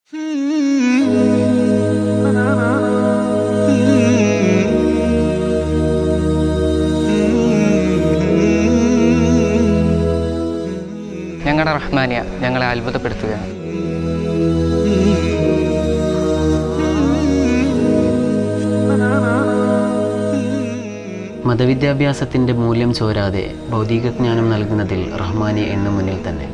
ഞങ്ങളുടെ റഹ്മാനിയ ഞങ്ങളെ അത്ഭുതപ്പെടുത്തുകയാണ് മതവിദ്യാഭ്യാസത്തിൻ്റെ മൂല്യം ചോരാതെ ഭൗതികജ്ഞാനം നൽകുന്നതിൽ റഹ്മാനി എന്നു മുന്നിൽ തന്നെ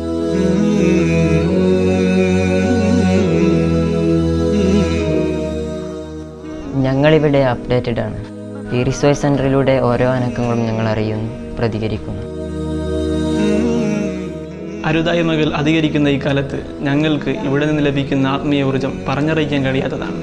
ഞങ്ങളിവിടെ അപ്ഡേറ്റഡ് ആണ് ഈ റിസോഴ്സ് സെൻറ്ററിലൂടെ ഓരോ അനക്കങ്ങളും ഞങ്ങൾ അറിയുന്നു പ്രതികരിക്കുന്നു അരുതായ്മകൾ അധികരിക്കുന്ന ഈ കാലത്ത് ഞങ്ങൾക്ക് ഇവിടെ നിന്ന് ലഭിക്കുന്ന ആത്മീയ ഊർജം പറഞ്ഞറിയിക്കാൻ കഴിയാത്തതാണ്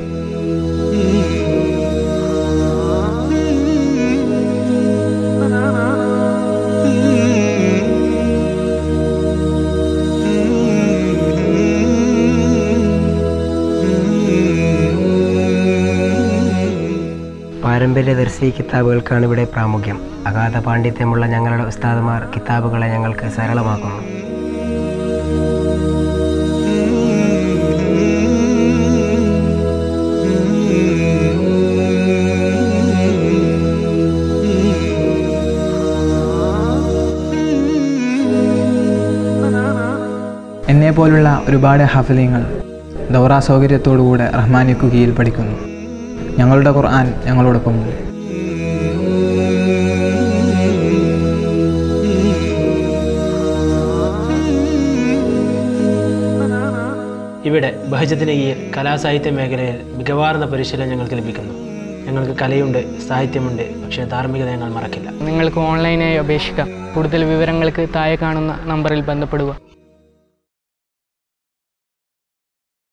പാരമ്പര്യ ദർശി കിതാബുകൾക്കാണ് ഇവിടെ പ്രാമുഖ്യം അഗാധ പാണ്ഡിത്യമുള്ള ഞങ്ങളുടെ ഉസ്താദുമാർ കിതാബുകളെ ഞങ്ങൾക്ക് സരളമാക്കുന്നു എന്നെ പോലുള്ള ഒരുപാട് ഹഫലിങ്ങൾ ദൗറ സൗകര്യത്തോടുകൂടെ റഹ്മാനിക്കു കീഴിൽ പഠിക്കുന്നു ഞങ്ങളുടെ ഖുർആൻ ഞങ്ങളോടൊപ്പമുണ്ട് ഇവിടെ ബഹജത്തിനകീയിൽ കലാസാഹിത്യ മേഖലയിൽ മികവാർന്ന പരിശീലനം ഞങ്ങൾക്ക് ലഭിക്കുന്നു ഞങ്ങൾക്ക് കലയുണ്ട് സാഹിത്യമുണ്ട് പക്ഷേ ധാർമ്മികത ഞങ്ങൾ മറക്കില്ല നിങ്ങൾക്ക് ഓൺലൈനായി അപേക്ഷിക്കാം കൂടുതൽ വിവരങ്ങൾക്ക് താഴെ കാണുന്ന നമ്പറിൽ ബന്ധപ്പെടുക